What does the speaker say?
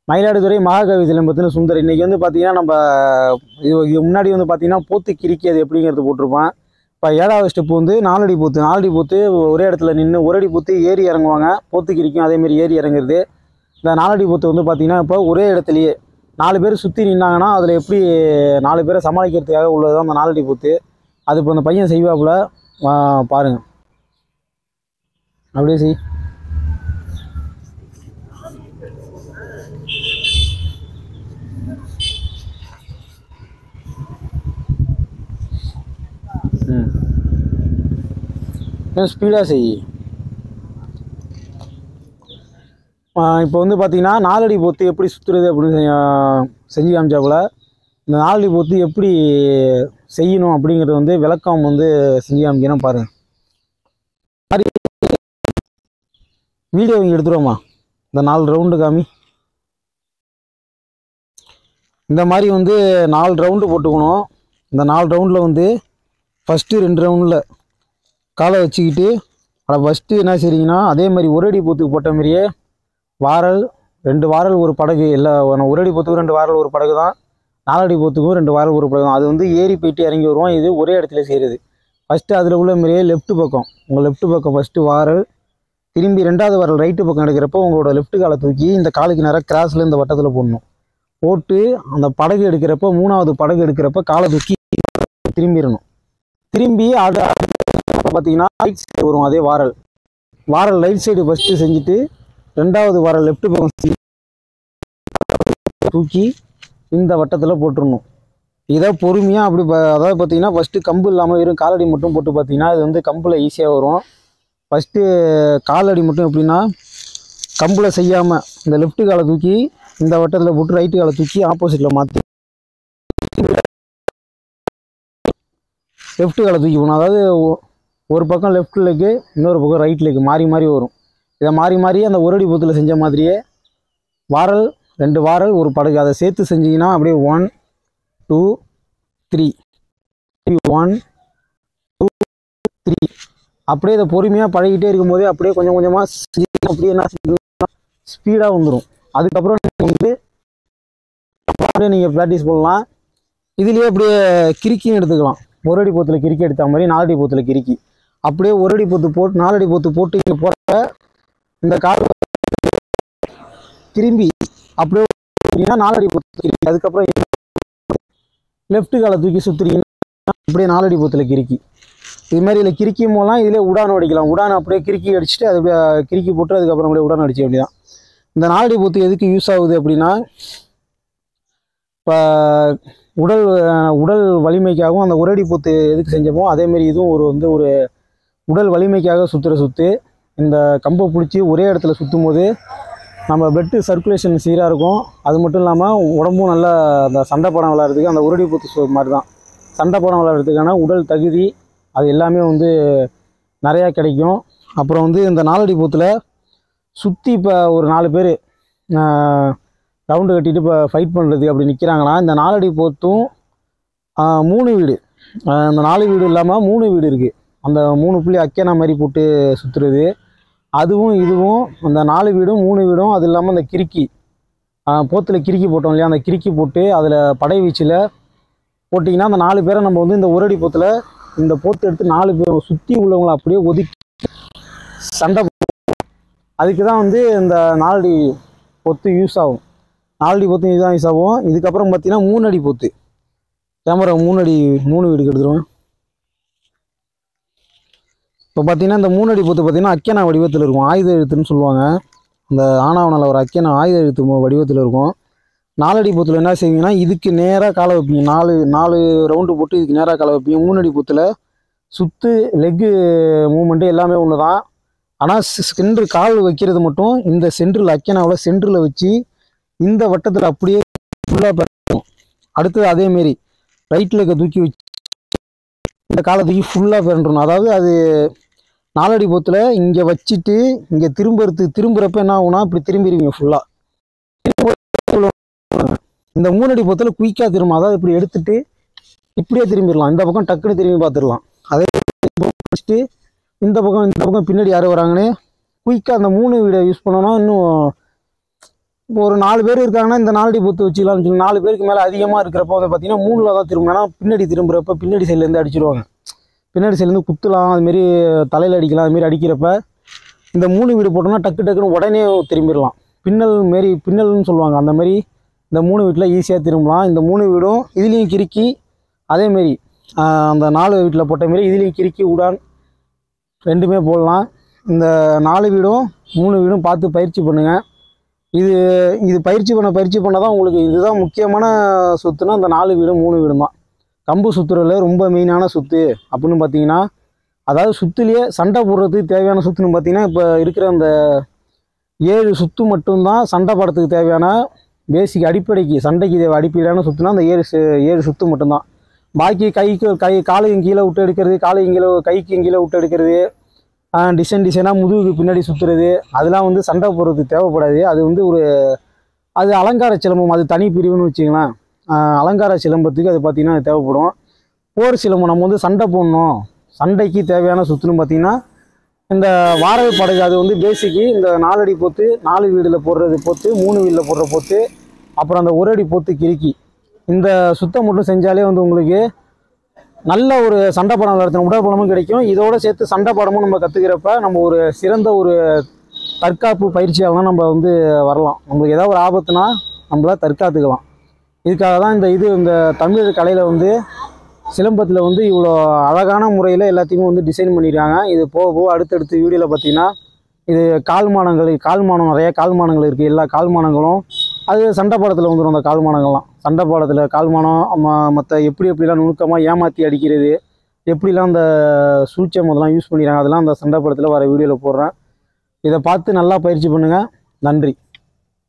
மயிலாடுதுறை மகாகவி சிலம்பத்தின் சுந்தர் இன்னைக்கு வந்து பார்த்தீங்கன்னா நம்ம இது இது முன்னாடி வந்து பார்த்தீங்கன்னா போத்து கிறுக்கி அது எப்படிங்கிறது போட்டிருப்பேன் இப்போ ஏழாவது ஸ்டெப் வந்து நாலடி போத்து நாலடி போத்து ஒரே இடத்துல நின்று ஒரு அடி போத்து ஏறி இறங்குவாங்க போத்து கிரிக்கும் அதேமாரி ஏறி இறங்குறது இந்த நாலடி போத்து வந்து பார்த்தீங்கன்னா இப்போ ஒரே இடத்துலையே நாலு பேர் சுற்றி நின்னாங்கன்னா அதில் எப்படி நாலு பேரை சமாளிக்கிறதுக்காக உள்ளது தான் அந்த நாலடி போத்து அது இப்போ அந்த பையன் செய்வாப்புல ஆ, பாருங்க அப்படியே செய் ம் கொஞ்சம் ஸ்பீடாக செய் இப்போ வந்து பார்த்தீங்கன்னா நாலடி போத்து எப்படி சுற்றுறது அப்படின்னு செ- செஞ்சு காமிச்சாப்புல இந்த நாலடி போத்து எப்படி செய்யணும் அப்படிங்கிறது வந்து விளக்கம் வந்து செஞ்சு காமிக்கணும் பாருங்க மாதிரி வீடியோ இங்கே எடுத்துருவோமா இந்த நாலு ரவுண்டு காமி இந்த மாதிரி வந்து நாலு ரவுண்டு போட்டுக்கணும் இந்த நாலு ரவுண்டில் வந்து ஃபஸ்ட்டு ரெண்டு ரவுண்டில் காலை வச்சுக்கிட்டு அதை ஃபஸ்ட்டு என்ன செய்றீங்கன்னா அதே மாதிரி ஒரு அடி போத்துக்கு போட்ட மாதிரியே வாரல் ரெண்டு வாரல் ஒரு படகு எல்லா ஒரு அடி போத்துக்கும் ரெண்டு வாரல் ஒரு படகு தான் நாலடி போத்துக்கும் ரெண்டு வாரல் ஒரு படகு தான் அது வந்து ஏறி போயிட்டு இறங்கி வருவோம் இது ஒரே இடத்துல செய்கிறது ஃபஸ்ட்டு அதில் உள்ள மாதிரியே லெஃப்ட் பக்கம் உங்கள் லெஃப்ட் பக்கம் ஃபஸ்ட்டு வாரல் திரும்பி ரெண்டாவது வாரல் ரைட்டு பக்கம் எடுக்கிறப்போ உங்களோட லெஃப்ட் காலை தூக்கி இந்த காலுக்கு நேராக கிராஸில் இந்த வட்டத்தில் போடணும் போட்டு அந்த படகு எடுக்கிறப்ப மூணாவது படகு எடுக்கிறப்ப காலை தூக்கி திரும்பிடணும் திரும்பி அது பார்த்தீங்கன்னா ரைட் சைடு வரும் அதே வாரல் வாரல் ரைட் சைடு ஃபஸ்ட்டு செஞ்சுட்டு ரெண்டாவது வாரல் லெஃப்ட் பக்கம் செஞ்சு தூக்கி இந்த வட்டத்தில் போட்டுறணும் இதை பொறுமையாக அப்படி ப- அதாவது பார்த்தீங்கன்னா ஃபஸ்ட்டு கம்பு இல்லாமல் வெறும் காலடி மட்டும் போட்டு பார்த்தீங்கன்னா இது வந்து கம்பில் ஈஸியாக வரும் ஃபஸ்ட்டு காலடி மட்டும் எப்படின்னா கம்பில் செய்யாமல் இந்த லெஃப்ட் காலை தூக்கி இந்த வட்டத்தில் போட்டு ரைட்டு காலை தூக்கி ஆப்போசிட்டில் மாற்றி லெஃப்ட் காலை தூக்கி போகணும் அதாவது ஒ- ஒரு பக்கம் லெஃப்ட் லெக்கு இன்னொரு பக்கம் ரைட் லெக்கு மாறி மாறி வரும் இதை மாறி மாறி அந்த ஒரு அடி பூத்தில் செஞ்ச மாதிரியே வாரல் ரெண்டு வாரல் ஒரு படகு அதை சேர்த்து செஞ்சீங்கன்னா அப்படியே one two three one two three அப்படியே இதை பொறுமையாக பழகிட்டே இருக்கும்போதே அப்படியே கொஞ்சம் கொஞ்சமாக அப்படியே என்ன ஸ்பீடாக வந்துடும் அதுக்கப்புறம் நீங்கள் வந்து அப்படியே நீங்கள் ப்ராக்டிஸ் பண்ணலாம் இதுலேயே அப்படியே கிறுக்கின்னு எடுத்துக்கலாம் ஒரு அடி போத்தில் கிறுக்கி எடுத்த மாதிரி நாலடி போத்தில் கிறுக்கி அப்படியே ஒரு அடி போத்து போட்டு நாலடி போத்து போட்டு இங்கே போகிறப்ப இந்த கால் திரும்பி அப்படியே சுத்துறீங்கன்னா நாலடி போத்து கிறுக்கி அதுக்கப்புறம் லெஃப்ட் காலை தூக்கி சுற்றுறீங்கன்னா அப்படியே நாலடி போத்தில் கிறுக்கி இது மாதிரி இதில் கிறுக்கியும் போகலாம் இதில் உடான் அடிக்கலாம் உடான் அப்படியே கிறுக்கி அடிச்சுட்டு அது அப்படியே கிறுக்கி போட்டு அதுக்கப்புறம் அப்படியே உடான் அடிச்சு அப்படிதான் இந்த நாலடி போத்து எதுக்கு யூஸ் ஆகுது அப்படின்னா இப்போ உடல் அஹ், உடல் வலிமைக்காகவும் அந்த உரடி போத்து எதுக்கு செஞ்சோமோ அதேமாரி இதுவும் ஒரு வந்து ஒரு உடல் வலிமைக்காக சுற்றுற சுற்று இந்த கம்பை பிடிச்சி ஒரே இடத்துல சுற்றும் போது நம்ம பெட்டு சர்க்குலேஷன் சீராக இருக்கும் அது மட்டும் இல்லாமல் உடம்பும் நல்லா அந்த சண்டை படம் விளையாடுறதுக்கு அந்த உரடி போத்து சு- மாதிரி தான் சண்டை படம் விளையாடுறதுக்கான உடல் தகுதி அது எல்லாமே வந்து நிறையா கிடைக்கும் அப்புறம் வந்து இந்த நாலடி போத்தில் சுற்றி இப்போ ஒரு நாலு பேர் ரவுண்டு கட்டிட்டு இப்போ ஃபைட் பண்ணுறது அப்படி நிற்கிறாங்கன்னா இந்த நாலடி போத்தும் ஆஹ், மூணு வீடு ஆஹ், இந்த நாலு வீடு இல்லாமல் மூணு வீடு இருக்குது அந்த மூணு புள்ளி அக்கேனா மாதிரி போட்டு சுற்றுறது அதுவும் இதுவும் அந்த நாலு வீடும் மூணு வீடும் அது இல்லாமல் அந்த கிறுக்கி போத்தில் கிறுக்கி போட்டோம் இல்லையா அந்த கிறுக்கி போட்டு அதில் படை வீச்சில் போட்டிங்கன்னா அந்த நாலு பேரை நம்ம வந்து இந்த ஒரடி போத்தில் இந்த போத்து எடுத்து நாலு பேர் சுற்றி உள்ளவங்களை அப்படியே ஒதுக்கி சண்டை போடுவோம். அதுக்கு தான் வந்து இந்த நாலடி பொத்து யூஸ் ஆகும் நாலடி பொத்து இதுதான் யூஸ் ஆகும் இதுக்கப்புறம் பார்த்தீங்கன்னா மூணு அடி பொத்து கேமரா மூணு அடி மூணு வீடுக்கு எடுத்துருவேன் இப்போ பார்த்தீங்கன்னா இந்த மூணு அடி பொத்து பார்த்தீங்கன்னா அக்கேனா வடிவத்தில் இருக்கும் ஆயுத எழுத்துன்னு சொல்லுவாங்க இந்த ஆனாவனில் ஒரு அக்கேனா ஆயுத எழுத்து மு- வடிவத்தில் இருக்கும் நாலடி பொத்தில் என்ன செய்வீங்கன்னா இதுக்கு நேராக காலை வைப்பீங்க நாலு நாலு ரவுண்டு போட்டு இதுக்கு நேராக காலை வைப்பீங்க மூணு அடி பொத்தில் சுத்து லெக்கு மூமெண்ட்டு எல்லாமே ஒன்று தான் ஆனால் சென்ட்ரு கால் வைக்கிறது மட்டும் இந்த சென்டரில் அக்கேனாவில் சென்டரில் வச்சு இந்த வட்டத்தில் அப்படியே ஃபுல்லாக பெறணும் அடுத்தது அதேமாரி ரைட் லெக்கை தூக்கி வச்சு இந்த காலை தூக்கி ஃபுல்லாக பெறணும் அதாவது அது நாலடி போத்தில் இங்கே வச்சுட்டு இங்கே திரும்புறது திரும்புறப்ப என்ன ஆகும்னா இப்படி திரும்பிடுவீங்க ஃபுல்லாக இந்த மூணடி போத்தில் குயிக்காக திரும்ப அதாவது இப்படி எடுத்துட்டு இப்படியே திரும்பிடலாம் இந்த பக்கம் டக்குன்னு திரும்பி பார்த்துடலாம் அதே வச்சுட்டு இந்த பக்கம் இந்த பக்கம் பின்னாடி யார் வராங்கன்னு குயிக்காக அந்த மூணு வீடை யூஸ் பண்ணோன்னா இன்னும் இப்போ ஒரு நாலு பேர் இருக்காங்கன்னா இந்த நாலடி பொத்து வச்சுக்கலாம்னு சொல்லி நாலு பேருக்கு மேலே அதிகமாக இருக்கிறப்ப வந்து பார்த்தீங்கன்னா மூணில் தான் திரும்பினா பின்னாடி திரும்புறப்ப பின்னாடி சைட்லேருந்து அடிச்சிருவாங்க பின்னாடி சைட்லேருந்து குத்தலாம் அதுமாரி தலையில் அடிக்கலாம் அதுமாரி அடிக்கிறப்ப இந்த மூணு வீடு போட்டோம்னா டக்கு டக்குன்னு உடனே திரும்பிடலாம் பின்னல் மாரி பின்னல்னு சொல்லுவாங்க அந்த மாதிரி இந்த மூணு வீட்டில் ஈஸியாக திரும்பலாம் இந்த மூணு வீடும் இதுலேயும் கிறுக்கி அதேமாரி அந்த நாலு வீட்டில் போட்ட மாரி இதுலேயும் கிறுக்கி உடான் ரெண்டுமே போடலாம் இந்த நாலு வீடும் மூணு வீடும் பார்த்து பயிற்சி பண்ணுங்கள் இது இது பயிற்சி பண்ண பயிற்சி பண்ண தான் உங்களுக்கு இதுதான் முக்கியமான சொத்துனா இந்த நாலு வீடும் மூணு வீடும் தான் கம்பு சுற்றுறதுல ரொம்ப மெயினான சொத்து அப்படின்னு பார்த்தீங்கன்னா அதாவது சுத்துலேயே சண்டை போடுறதுக்கு தேவையான சுத்துன்னு பார்த்தீங்கன்னா இப்போ இருக்கிற அந்த ஏழு சுத்து மட்டும்தான் சண்டை போடுறதுக்கு தேவையான பேசிக் அடிப்படைக்கு சண்டைக்கு தேவை அடிப்படையான சுத்துனா அந்த ஏழு சு- ஏழு சுத்து மட்டும்தான் பாக்கி கைக்கு கை காலையும் கீழே விட்டு எடுக்கிறது காலையும் கீழே கைக்கு கீழே விட்டு எடுக்கிறது டிசைன் டிசைனாக முதுகுக்கு பின்னாடி சுற்றுறது அதெல்லாம் வந்து சண்டை போடுறதுக்கு தேவைப்படாது அது வந்து ஒரு அது அலங்கார சிலம்பம் அது தனி பிரிவுன்னு வச்சுங்களேன் ஆஹ் அலங்கார சிலம்பத்துக்கு அது பார்த்திங்கன்னா அது தேவைப்படும் போர் சிலம்பம் நம்ம வந்து சண்டை போடணும் சண்டைக்கு தேவையான சுற்றுன்னு பார்த்தீங்கன்னா இந்த வாரவை படகு அது வந்து பேசிக்கு இந்த நாலடி போத்து நாலு வீடில் போடுறது போத்து மூணு வீடில் போடுற போத்து அப்புறம் அந்த ஒரு அடி போத்து கிறுக்கி இந்த சுத்தம் மட்டும் செஞ்சாலே வந்து உங்களுக்கு நல்ல ஒரு சண்டை படம் நடத்தின உடற்பலமும் கிடைக்கும் இதோட சேர்த்து சண்டை படமும் நம்ம கற்றுக்கிறப்ப நம்ம ஒரு சிறந்த ஒரு தற்காப்பு பயிற்சியாளனா நம்ம வந்து வரலாம் நம்மளுக்கு ஏதாவது ஒரு ஆபத்துனா நம்மள தற்காத்துக்கலாம் இதுக்காக தான் இந்த இது இந்த தமிழ் கலையில் வந்து சிலம்பத்தில் வந்து இவ்வளோ அழகான முறையில் எல்லாத்தையுமே வந்து டிசைன் பண்ணியிருக்காங்க இது போக போக அடுத்தடுத்த வீடியோவில் பார்த்தீங்கன்னா இது கால்மானங்கள் கால்மானம் நிறைய கால்மானங்கள் இருக்குது எல்லா கால்மானங்களும் அது சண்டை பாடத்தில் வந்துடும் அந்த கால்மானங்கள்லாம் சண்டை பாடத்தில் கால்மானம் மற்ற எப்படி எப்படிலாம் நுணுக்கமாக ஏமாற்றி அடிக்கிறது எப்படிலாம் அந்த சூழ்ச்சியம் அதெல்லாம் யூஸ் பண்ணிடுறாங்க அதெல்லாம் அந்த சண்டை படத்தில் வர வீடியோவில் போடுறேன் இதை பார்த்து நல்லா பயிற்சி பண்ணுங்கள் நன்றி